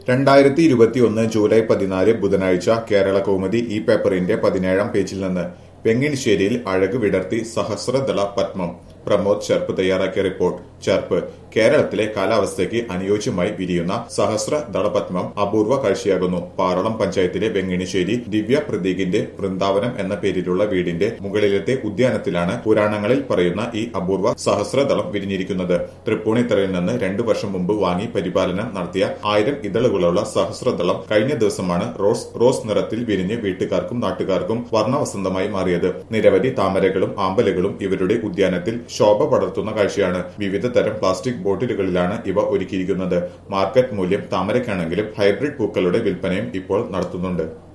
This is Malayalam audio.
രണ്ടായിരത്തി ഇരുപത്തിയൊന്ന് ജൂലൈ പതിനാല് ബുധനാഴ്ച കേരള കൗമുദി ഈ പേപ്പറിന്റെ പതിനേഴാം പേജിൽ നിന്ന് വെങ്ങിണിശ്ശേരിയിൽ അഴക് വിടർത്തി സഹസ്രദള പത്മം പ്രമോദ് ചെർപ്പ് തയ്യാറാക്കിയ റിപ്പോർട്ട് ചെർപ്പ് കേരളത്തിലെ കാലാവസ്ഥയ്ക്ക് അനുയോജ്യമായി വിരിയുന്ന സഹസ്ര ദളപത്മം അപൂർവ കാഴ്ചയാകുന്നു പാറളം പഞ്ചായത്തിലെ വെങ്ങിണിശ്ശേരി ദിവ്യ പ്രതീകിന്റെ വൃന്ദാവനം എന്ന പേരിലുള്ള വീടിന്റെ മുകളിലത്തെ ഉദ്യാനത്തിലാണ് പുരാണങ്ങളിൽ പറയുന്ന ഈ അപൂർവ സഹസ്രദളം വിരിഞ്ഞിരിക്കുന്നത് തൃപ്പൂണിത്തറയിൽ നിന്ന് രണ്ടു വർഷം മുമ്പ് വാങ്ങി പരിപാലനം നടത്തിയ ആയിരം ഇതളുകളുള്ള സഹസ്രദളം കഴിഞ്ഞ ദിവസമാണ് റോസ് റോസ് നിറത്തിൽ വിരിഞ്ഞ് വീട്ടുകാർക്കും നാട്ടുകാർക്കും വർണ്ണവസന്തമായി മാറിയത് നിരവധി താമരകളും ആമ്പലുകളും ഇവരുടെ ഉദ്യാനത്തിൽ ശോഭ പടർത്തുന്ന കാഴ്ചയാണ് വിവിധ തരം പ്ലാസ്റ്റിക് ബോട്ടിലുകളിലാണ് ഇവ ഒരുക്കിയിരിക്കുന്നത് മാർക്കറ്റ് മൂല്യം താമരയ്ക്കാണെങ്കിലും ഹൈബ്രിഡ് പൂക്കളുടെ വിൽപ്പനയും ഇപ്പോൾ നടത്തുന്നുണ്ട്